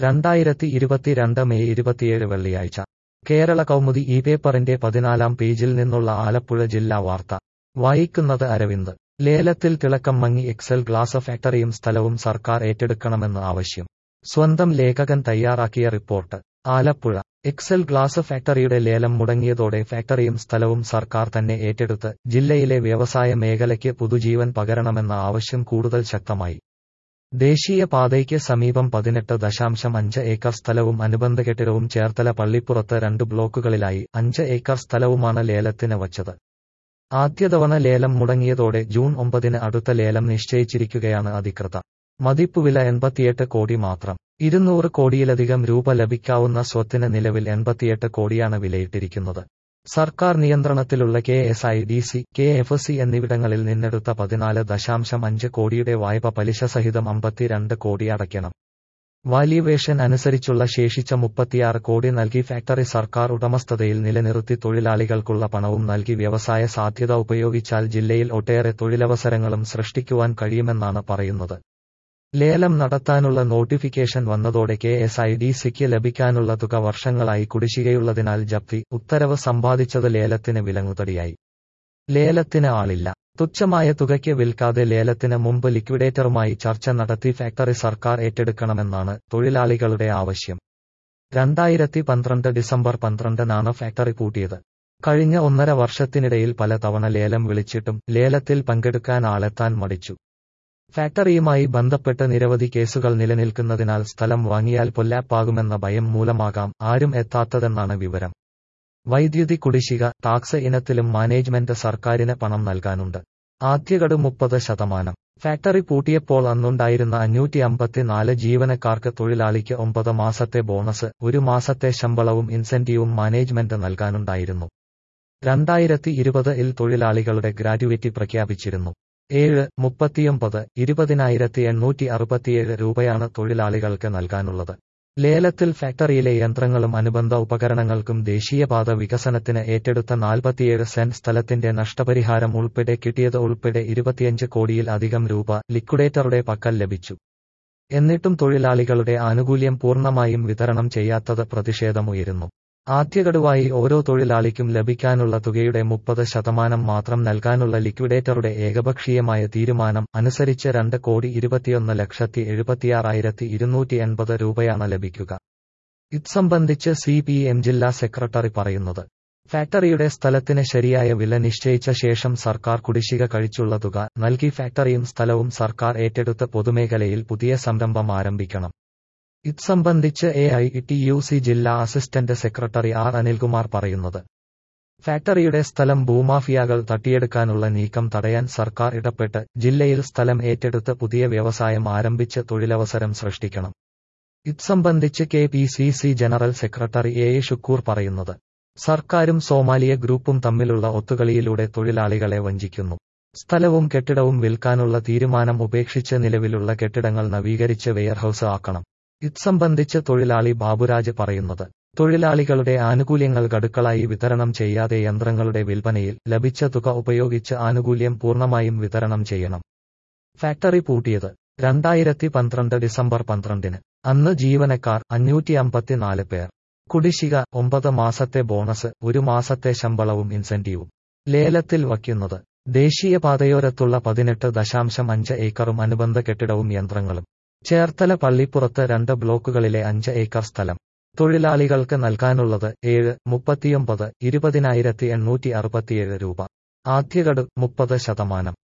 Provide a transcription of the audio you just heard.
രണ്ടായിരത്തി ഇരുപത്തിരണ്ട് മെയ് ഇരുപത്തിയേഴ് വെള്ളിയാഴ്ച കേരള കൗമുദി ഈ പേപ്പറിന്റെ പതിനാലാം പേജിൽ നിന്നുള്ള ആലപ്പുഴ ജില്ലാ വാർത്ത വായിക്കുന്നത് അരവിന്ദ് ലേലത്തിൽ തിളക്കം മങ്ങി എക്സൽ ഗ്ലാസ് ഫാക്ടറിയും സ്ഥലവും സർക്കാർ ഏറ്റെടുക്കണമെന്ന് ആവശ്യം സ്വന്തം ലേഖകൻ തയ്യാറാക്കിയ റിപ്പോർട്ട് ആലപ്പുഴ എക്സൽ ഗ്ലാസ് ഫാക്ടറിയുടെ ലേലം മുടങ്ങിയതോടെ ഫാക്ടറിയും സ്ഥലവും സർക്കാർ തന്നെ ഏറ്റെടുത്ത് ജില്ലയിലെ വ്യവസായ മേഖലയ്ക്ക് പുതുജീവൻ പകരണമെന്ന ആവശ്യം കൂടുതൽ ശക്തമായി ദേശീയ പാതയ്ക്ക് സമീപം പതിനെട്ട് ദശാംശം അഞ്ച് ഏക്കർ സ്ഥലവും അനുബന്ധ കെട്ടിടവും ചേർത്തല പള്ളിപ്പുറത്ത് രണ്ട് ബ്ലോക്കുകളിലായി അഞ്ച് ഏക്കർ സ്ഥലവുമാണ് ലേലത്തിന് വച്ചത് ആദ്യ തവണ ലേലം മുടങ്ങിയതോടെ ജൂൺ ഒമ്പതിന് അടുത്ത ലേലം നിശ്ചയിച്ചിരിക്കുകയാണ് അധികൃതർ മതിപ്പുവില എൺപത്തിയെട്ട് കോടി മാത്രം ഇരുന്നൂറ് കോടിയിലധികം രൂപ ലഭിക്കാവുന്ന സ്വത്തിന് നിലവിൽ എൺപത്തിയെട്ട് കോടിയാണ് വിലയിട്ടിരിക്കുന്നത് സർക്കാർ നിയന്ത്രണത്തിലുള്ള K S I D C K F C എന്നിവിടങ്ങളിൽ നിന്നെടുത്ത പതിനാല് ദശാംശം അഞ്ച് കോടിയുടെ വായ്പ പലിശ സഹിതം അമ്പത്തിരണ്ട് കോടി അടയ്ക്കണം വാല്യുവേഷൻ അനുസരിച്ചുള്ള ശേഷിച്ച മുപ്പത്തിയാറ് കോടി നൽകി ഫാക്ടറി സർക്കാർ ഉടമസ്ഥതയിൽ നിലനിർത്തി തൊഴിലാളികൾക്കുള്ള പണവും നൽകി വ്യവസായ സാധ്യത ഉപയോഗിച്ചാൽ ജില്ലയിൽ ഒട്ടേറെ തൊഴിലവസരങ്ങളും സൃഷ്ടിക്കുവാൻ കഴിയുമെന്നാണ് പറയുന്നത് ലേലം നടത്താനുള്ള നോട്ടിഫിക്കേഷൻ വന്നതോടെ കെ എസ് ഐ ഡി സിക്ക് ലഭിക്കാനുള്ള തുക വർഷങ്ങളായി കുടിശ്ശികയുള്ളതിനാൽ ജപ്തി ഉത്തരവ് സമ്പാദിച്ചത് ലേലത്തിന് വിലങ്ങുതടിയായി ലേലത്തിന് ആളില്ല തുച്ഛമായ തുകയ്ക്ക് വിൽക്കാതെ ലേലത്തിന് മുമ്പ് ലിക്വിഡേറ്ററുമായി ചർച്ച നടത്തി ഫാക്ടറി സർക്കാർ ഏറ്റെടുക്കണമെന്നാണ് തൊഴിലാളികളുടെ ആവശ്യം രണ്ടായിരത്തി പന്ത്രണ്ട് ഡിസംബർ പന്ത്രണ്ടിനാണ് ഫാക്ടറി പൂട്ടിയത് കഴിഞ്ഞ ഒന്നര വർഷത്തിനിടയിൽ പല തവണ ലേലം വിളിച്ചിട്ടും ലേലത്തിൽ പങ്കെടുക്കാൻ ആളെത്താൻ മടിച്ചു ഫാക്ടറിയുമായി ബന്ധപ്പെട്ട് നിരവധി കേസുകൾ നിലനിൽക്കുന്നതിനാൽ സ്ഥലം വാങ്ങിയാൽ പൊല്ലാപ്പാകുമെന്ന ഭയം മൂലമാകാം ആരും എത്താത്തതെന്നാണ് വിവരം വൈദ്യുതി കുടിശ്ശിക ടാക്സ് ഇനത്തിലും മാനേജ്മെന്റ് സർക്കാരിന് പണം നൽകാനുണ്ട് ആദ്യഗഡു മുപ്പത് ശതമാനം ഫാക്ടറി പൂട്ടിയപ്പോൾ അന്നുണ്ടായിരുന്ന അഞ്ഞൂറ്റി അമ്പത്തിനാല് ജീവനക്കാർക്ക് തൊഴിലാളിക്ക് ഒമ്പത് മാസത്തെ ബോണസ് ഒരു മാസത്തെ ശമ്പളവും ഇൻസെന്റീവും മാനേജ്മെന്റ് നൽകാനുണ്ടായിരുന്നു രണ്ടായിരത്തി ഇരുപത് ഇൽ തൊഴിലാളികളുടെ ഗ്രാറ്റുവിറ്റി പ്രഖ്യാപിച്ചിരുന്നു ഏഴ് മുപ്പത്തിയൊമ്പത് ഇരുപതിനായിരത്തി എണ്ണൂറ്റി അറുപത്തിയേഴ് രൂപയാണ് തൊഴിലാളികൾക്ക് നൽകാനുള്ളത് ലേലത്തിൽ ഫാക്ടറിയിലെ യന്ത്രങ്ങളും അനുബന്ധ ഉപകരണങ്ങൾക്കും ദേശീയപാത വികസനത്തിന് ഏറ്റെടുത്ത നാൽപ്പത്തിയേഴ് സെന്റ് സ്ഥലത്തിന്റെ നഷ്ടപരിഹാരം ഉൾപ്പെടെ കിട്ടിയത് ഉൾപ്പെടെ ഇരുപത്തിയഞ്ച് കോടിയിൽ അധികം രൂപ ലിക്വിഡേറ്ററുടെ പക്കൽ ലഭിച്ചു എന്നിട്ടും തൊഴിലാളികളുടെ ആനുകൂല്യം പൂർണ്ണമായും വിതരണം ചെയ്യാത്തത് പ്രതിഷേധമുയരുന്നു ആദ്യഗഡുവായി ഓരോ തൊഴിലാളിക്കും ലഭിക്കാനുള്ള തുകയുടെ മുപ്പത് ശതമാനം മാത്രം നൽകാനുള്ള ലിക്വിഡേറ്ററുടെ ഏകപക്ഷീയമായ തീരുമാനം അനുസരിച്ച് രണ്ട് കോടി ഇരുപത്തിയൊന്ന് ലക്ഷത്തി എഴുപത്തിയാറായിരത്തി ഇരുന്നൂറ്റി എൺപത് രൂപയാണ് ലഭിക്കുക ഇത് സംബന്ധിച്ച് സി പി എം ജില്ലാ സെക്രട്ടറി പറയുന്നത് ഫാക്ടറിയുടെ സ്ഥലത്തിന് ശരിയായ വില നിശ്ചയിച്ച ശേഷം സർക്കാർ കുടിശ്ശിക കഴിച്ചുള്ള തുക നൽകി ഫാക്ടറിയും സ്ഥലവും സർക്കാർ ഏറ്റെടുത്ത് പൊതുമേഖലയിൽ പുതിയ സംരംഭം ആരംഭിക്കണം ഇത് സംബന്ധിച്ച് A I T U C ജില്ലാ അസിസ്റ്റന്റ് സെക്രട്ടറി ആർ അനിൽകുമാർ പറയുന്നത് ഫാക്ടറിയുടെ സ്ഥലം ഭൂമാഫിയകൾ തട്ടിയെടുക്കാനുള്ള നീക്കം തടയാൻ സർക്കാർ ഇടപെട്ട് ജില്ലയിൽ സ്ഥലം ഏറ്റെടുത്ത് പുതിയ വ്യവസായം ആരംഭിച്ച് തൊഴിലവസരം സൃഷ്ടിക്കണം ഇത് സംബന്ധിച്ച് K P C C general secretary A A Shukoor പറയുന്നത് സർക്കാരും സോമാലിയ ഗ്രൂപ്പും തമ്മിലുള്ള ഒത്തുകളിയിലൂടെ തൊഴിലാളികളെ വഞ്ചിക്കുന്നു സ്ഥലവും കെട്ടിടവും വിൽക്കാനുള്ള തീരുമാനം ഉപേക്ഷിച്ച് നിലവിലുള്ള കെട്ടിടങ്ങൾ നവീകരിച്ച് വെയർഹൌസ് ആക്കണം ഇത് സംബന്ധിച്ച് തൊഴിലാളി ബാബുരാജ് പറയുന്നത് തൊഴിലാളികളുടെ ആനുകൂല്യങ്ങൾ ഗഡുക്കളായി വിതരണം ചെയ്യാതെ യന്ത്രങ്ങളുടെ വിൽപ്പനയിൽ ലഭിച്ച തുക ഉപയോഗിച്ച് ആനുകൂല്യം പൂർണ്ണമായും വിതരണം ചെയ്യണം ഫാക്ടറി പൂട്ടിയത് രണ്ടായിരത്തി പന്ത്രണ്ട് ഡിസംബർ പന്ത്രണ്ടിന് അന്ന് ജീവനക്കാർ അഞ്ഞൂറ്റി അമ്പത്തിനാല് പേർ കുടിശ്ശിക ഒമ്പത് മാസത്തെ ബോണസ് ഒരു മാസത്തെ ശമ്പളവും ഇൻസെന്റീവും ലേലത്തിൽ വയ്ക്കുന്നത് ദേശീയപാതയോരത്തുള്ള പതിനെട്ട് ദശാംശം അഞ്ച് ഏക്കറും അനുബന്ധ കെട്ടിടവും യന്ത്രങ്ങളും ചേർത്തല പള്ളിപ്പുറത്ത് രണ്ട് ബ്ലോക്കുകളിലെ അഞ്ച് ഏക്കർ സ്ഥലം തൊഴിലാളികൾക്ക് നൽകാനുള്ളത് ഏഴ് മുപ്പത്തിയൊമ്പത് ഇരുപതിനായിരത്തി എണ്ണൂറ്റി അറുപത്തിയേഴ് രൂപ ആദ്യഗഡു മുപ്പത് ശതമാനം